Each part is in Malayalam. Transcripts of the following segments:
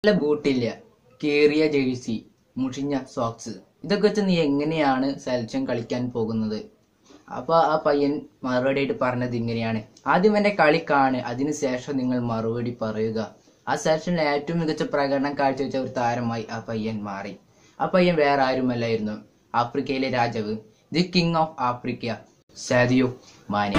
നല്ല ബൂട്ടില്ല കീറിയ ജേഴ്സി മുഷിഞ്ഞ സോക്സ് ഇതൊക്കെ വെച്ച് നീ എങ്ങനെയാണ് സെലക്ഷൻ കളിക്കാൻ പോകുന്നത് അപ്പൊ ആ പയ്യൻ മറുപടി ആയിട്ട് പറഞ്ഞത് ഇങ്ങനെയാണ് ആദ്യം എന്റെ കളി കാണ് അതിനുശേഷം നിങ്ങൾ മറുപടി പറയുക ആ സെലക്ഷനിൽ ഏറ്റവും മികച്ച പ്രകടനം കാഴ്ചവെച്ച ഒരു താരമായി ആ പയ്യൻ മാറി ആ പയ്യൻ വേറെ ആരുമല്ലായിരുന്നു ആഫ്രിക്കയിലെ രാജാവ് the king of Africa Sadio Mane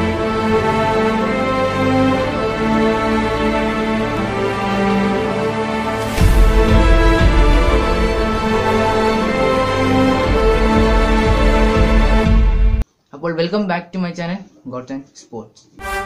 അപ്പോൾ welcome back to my channel ഗോട്ടൻ സ്പോർട്സ്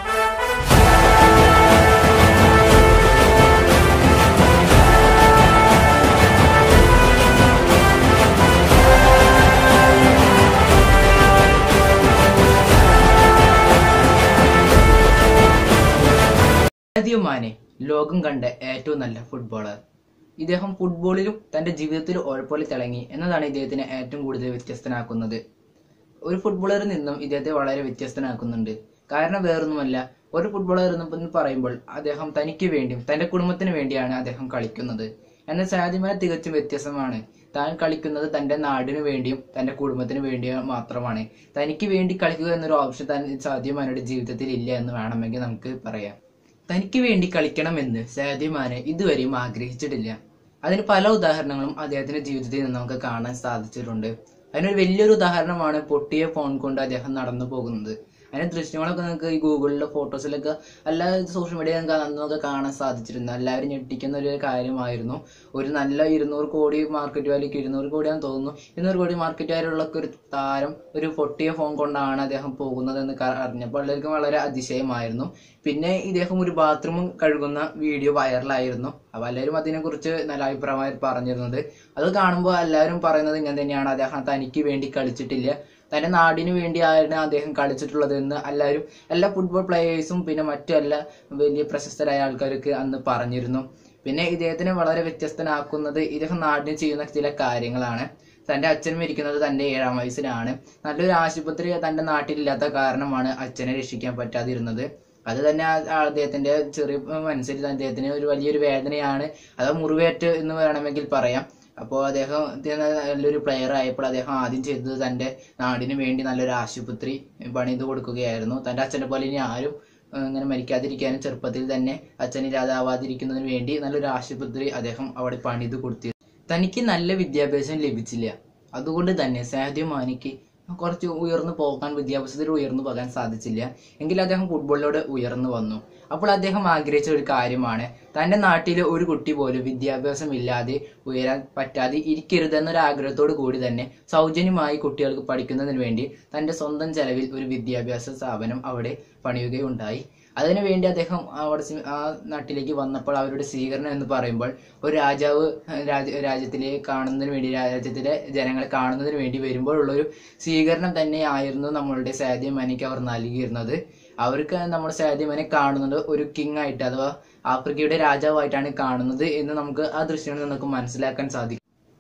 സാദിയോ മാനെ ലോകം കണ്ട ഏറ്റവും നല്ല ഫുട്ബോളർ ഇദ്ദേഹം ഫുട്ബോളിലും തന്റെ ജീവിതത്തിലും ഒരേപോലെ തിളങ്ങി എന്നതാണ് ഇദ്ദേഹത്തിനെ ഏറ്റവും കൂടുതൽ വ്യത്യസ്തനാക്കുന്നത് ഒരു ഫുട്ബോളറിൽ നിന്നും ഇദ്ദേഹത്തെ വളരെ വ്യത്യസ്തനാക്കുന്നുണ്ട് കാരണം വേറൊന്നുമല്ല ഒരു ഫുട്ബോളർ എന്ന് പറയുമ്പോൾ അദ്ദേഹം തനിക്ക് വേണ്ടിയും തന്റെ കുടുംബത്തിന് വേണ്ടിയാണ് അദ്ദേഹം കളിക്കുന്നത് എന്നാൽ സാധ്യമായ തികച്ചും വ്യത്യസ്തമാണ് താൻ കളിക്കുന്നത് തന്റെ നാടിനു വേണ്ടിയും തന്റെ കുടുംബത്തിന് വേണ്ടിയും മാത്രമാണ് തനിക്ക് വേണ്ടി കളിക്കുക എന്നൊരു ഓപ്ഷൻ താൻ സാധ്യമാനയുടെ ജീവിതത്തിൽ ഇല്ല എന്ന് വേണമെങ്കിൽ നമുക്ക് പറയാം തനിക്ക് വേണ്ടി കളിക്കണമെന്ന് സാധ്യമാനെ ഇതുവരെയും ആഗ്രഹിച്ചിട്ടില്ല അതിന് പല ഉദാഹരണങ്ങളും അദ്ദേഹത്തിന്റെ ജീവിതത്തിൽ നിന്ന് നമുക്ക് കാണാൻ സാധിച്ചിട്ടുണ്ട് അതിനൊരു വലിയൊരു ഉദാഹരണമാണ് പൊട്ടിയ ഫോൺ കൊണ്ട് അദ്ദേഹം നടന്നു പോകുന്നത് അതിന്റെ ദൃശ്യങ്ങളൊക്കെ നമുക്ക് ഈ ഗൂഗിളിലെ ഫോട്ടോസിലൊക്കെ എല്ലാ സോഷ്യൽ മീഡിയ അന്നൊക്കെ കാണാൻ സാധിച്ചിരുന്നു എല്ലാവരും ഞെട്ടിക്കുന്ന ഒരു കാര്യമായിരുന്നു ഒരു നല്ല ഇരുന്നൂറ് കോടി മാർക്കറ്റ് വാല്യൂക്ക് ഇരുന്നൂറ് കോടിയാണെന്ന് തോന്നുന്നു ഇരുന്നൂറ് കോടി മാർക്കറ്റ് വാല്യുള്ള ഒരു താരം ഒരു പൊട്ടിയ ഫോൺ കൊണ്ടാണ് അദ്ദേഹം പോകുന്നതെന്ന് ക- അറിഞ്ഞപ്പോൾ എല്ലാവർക്കും വളരെ അതിശയമായിരുന്നു പിന്നെ ഇദ്ദേഹം ഒരു ബാത്റൂം കഴുകുന്ന വീഡിയോ വൈറലായിരുന്നു അപ്പൊ എല്ലാവരും അതിനെക്കുറിച്ച് നല്ല അഭിപ്രായമായി പറഞ്ഞിരുന്നത് അത് കാണുമ്പോൾ എല്ലാവരും പറയുന്നത് ഇങ്ങനെ തന്നെയാണ് അദ്ദേഹം തനിക്ക് വേണ്ടി കളിച്ചിട്ടില്ല തന്റെ നാടിന് വേണ്ടിയാണ് അദ്ദേഹം കളിച്ചിട്ടുള്ളത് എന്ന് എല്ലാവരും എല്ലാ ഫുട്ബോൾ പ്ലേയേഴ്സും പിന്നെ മറ്റു എല്ലാ വലിയ പ്രശസ്തരായ ആൾക്കാരൊക്കെ അന്ന് പറഞ്ഞിരുന്നു പിന്നെ ഇദ്ദേഹത്തിനെ വളരെ വ്യത്യസ്തനാക്കുന്നത് ഇദ്ദേഹം നാടിന് ചെയ്യുന്ന ചില കാര്യങ്ങളാണ് തന്റെ അച്ഛൻ മരിക്കുന്നത് തന്റെ ഏഴാം വയസ്സിലാണ് നല്ലൊരു ആശുപത്രി തന്റെ നാട്ടിലില്ലാത്ത കാരണമാണ് അച്ഛനെ രക്ഷിക്കാൻ പറ്റാതിരുന്നത് അത് തന്നെ ആ- ആ അദ്ദേഹത്തിന്റെ ചെറിയ മനസ്സിൽ അദ്ദേഹത്തിന് ഒരു വലിയൊരു വേദനയാണ് അത് മുറിവേറ്റ് എന്ന് വേണമെങ്കിൽ പറയാം അപ്പോൾ അദ്ദേഹം ഇത് നല്ലൊരു പ്ലെയർ ആയപ്പോൾ അദ്ദേഹം ആദ്യം ചെയ്തത് തന്റെ നാടിന് വേണ്ടി നല്ലൊരു ആശുപത്രി പണിത് കൊടുക്കുകയായിരുന്നു തന്റെ അച്ഛനെ പോലെ ഇനി ആരും ഏഹ്, ഇങ്ങനെ മരിക്കാതിരിക്കാനും ചെറുപ്പത്തിൽ തന്നെ അച്ഛനില്ലാതാവാതിരിക്കുന്നതിന് വേണ്ടി നല്ലൊരു ആശുപത്രി അദ്ദേഹം അവിടെ പണിത് കൊടുത്തിരുന്നു തനിക്ക് നല്ല വിദ്യാഭ്യാസം ലഭിച്ചില്ല അതുകൊണ്ട് തന്നെ സാധ്യ മാനിക്ക് കുറച്ച് ഉയർന്നു പോകാൻ വിദ്യാഭ്യാസത്തിൽ ഉയർന്നു പോകാൻ സാധിച്ചില്ല എങ്കിൽ അദ്ദേഹം ഫുട്ബോളിലൂടെ ഉയർന്നു വന്നു അപ്പോൾ അദ്ദേഹം ആഗ്രഹിച്ച ഒരു കാര്യമാണ് തന്റെ നാട്ടിലെ ഒരു കുട്ടി പോലും വിദ്യാഭ്യാസം ഇല്ലാതെ ഉയരാൻ പറ്റാതെ ഇരിക്കരുതെന്നൊരു ആഗ്രഹത്തോടു കൂടി തന്നെ സൗജന്യമായി കുട്ടികൾക്ക് പഠിക്കുന്നതിന് വേണ്ടി തന്റെ സ്വന്തം ചെലവിൽ ഒരു വിദ്യാഭ്യാസ സ്ഥാപനം അവിടെ പണിയുകയുണ്ടായി അതിനുവേണ്ടി അദ്ദേഹം അവിടെ സി- ആ നാട്ടിലേക്ക് വന്നപ്പോൾ അവരുടെ സ്വീകരണം എന്ന് പറയുമ്പോൾ ഒരു രാജാവ് രാജ രാജ്യത്തിലെ കാണുന്നതിന് വേണ്ടി രാജ്യത്തിലെ ജനങ്ങളെ കാണുന്നതിന് വേണ്ടി വരുമ്പോഴുള്ള ഒരു സ്വീകരണം തന്നെയായിരുന്നു നമ്മളുടെ സാധ്യമനയ്ക്ക് അവർ നൽകിയിരുന്നത് അവർക്ക് നമ്മുടെ സാധ്യമനെ കാണുന്നത് ഒരു കിങ് ആയിട്ട് അഥവാ ആഫ്രിക്കയുടെ രാജാവായിട്ടാണ് കാണുന്നത് എന്ന് നമുക്ക് ആ ദൃശ്യങ്ങളിൽ നിന്നൊക്കെ മനസ്സിലാക്കാൻ സാധിക്കും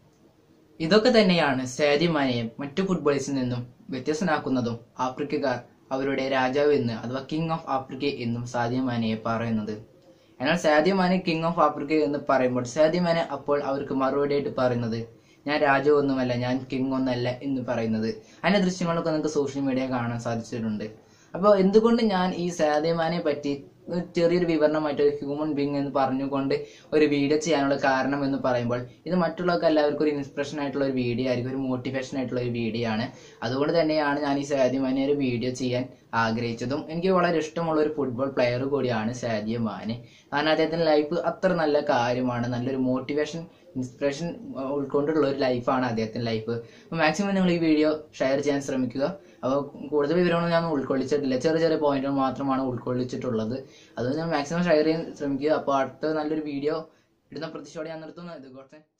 ഇതൊക്കെ തന്നെയാണ് സാധ്യമാനയെ മറ്റു ഫുട്ബോളേഴ്സിൽ നിന്നും വ്യത്യസ്തനാക്കുന്നതും ആഫ്രിക്കക്കാർ അവരുടെ രാജാവ് എന്ന് അഥവാ കിങ് ഓഫ് ആഫ്രിക്ക എന്നും സാധ്യമാനയെ പറയുന്നത് എന്നാൽ സാധ്യമാനെ കിങ് ഓഫ് ആഫ്രിക്ക എന്ന് പറയുമ്പോൾ സാധ്യമാനെ അപ്പോൾ അവർക്ക് മറുപടിയായിട്ട് പറയുന്നത് ഞാൻ രാജാവ് ഒന്നുമല്ല ഞാൻ കിങ് ഒന്നല്ല എന്ന് പറയുന്നത് അതിന്റെ ദൃശ്യങ്ങളൊക്കെ നമുക്ക് സോഷ്യൽ മീഡിയ കാണാൻ സാധിച്ചിട്ടുണ്ട് അപ്പോൾ എന്തുകൊണ്ട് ഞാൻ ഈ സാധ്യമാനെ പറ്റി ഒരു ചെറിയൊരു വിവരണമായിട്ട് ഒരു ഹ്യൂമൻ ബീങ് എന്ന് പറഞ്ഞുകൊണ്ട് ഒരു വീഡിയോ ചെയ്യാനുള്ള കാരണം എന്ന് പറയുമ്പോൾ ഇത് മറ്റുള്ളവർക്ക് എല്ലാവർക്കും ഒരു ഇൻസ്പിറേഷൻ ആയിട്ടുള്ള ഒരു വീഡിയോ ആയിരിക്കും ഒരു മോട്ടിവേഷൻ ആയിട്ടുള്ള ഒരു വീഡിയോ ആണ് അതുകൊണ്ട് തന്നെയാണ് ഞാൻ ഈ സാദിയ മാനെ ഒരു വീഡിയോ ചെയ്യാൻ ആഗ്രഹിച്ചതും എനിക്ക് വളരെ ഇഷ്ടമുള്ള ഒരു ഫുട്ബോൾ പ്ലെയർ കൂടിയാണ് സാദിയ മാനെ കാരണം അദ്ദേഹത്തിന്റെ ലൈഫ് അത്ര നല്ല കാര്യമാണ് നല്ലൊരു മോട്ടിവേഷൻ ഇൻസ്പിറേഷൻ ഉൾക്കൊണ്ടുള്ള ഒരു ലൈഫാണ് അദ്ദേഹത്തിന്റെ ലൈഫ് അപ്പോൾ മാക്സിമം നിങ്ങൾ ഈ വീഡിയോ ഷെയർ ചെയ്യാൻ ശ്രമിക്കുക അപ്പോൾ കൂടുതൽ വിവരങ്ങളൊന്നും ഞാൻ ഉൾക്കൊള്ളിച്ചിട്ടില്ല ചെറിയ ചെറിയ പോയിന്റുകൾ മാത്രമാണ് ഉൾക്കൊള്ളിച്ചിട്ടുള്ളത് അത് ഞാൻ മാക്സിമം ഷെയർ ചെയ്യാൻ ശ്രമിക്കുക അപ്പോൾ അടുത്ത നല്ലൊരു വീഡിയോ ഇടുന്ന പ്രതീക്ഷയോടെ ഞാൻ നിർത്തുന്നു ഇത് ഗോഡ്സെ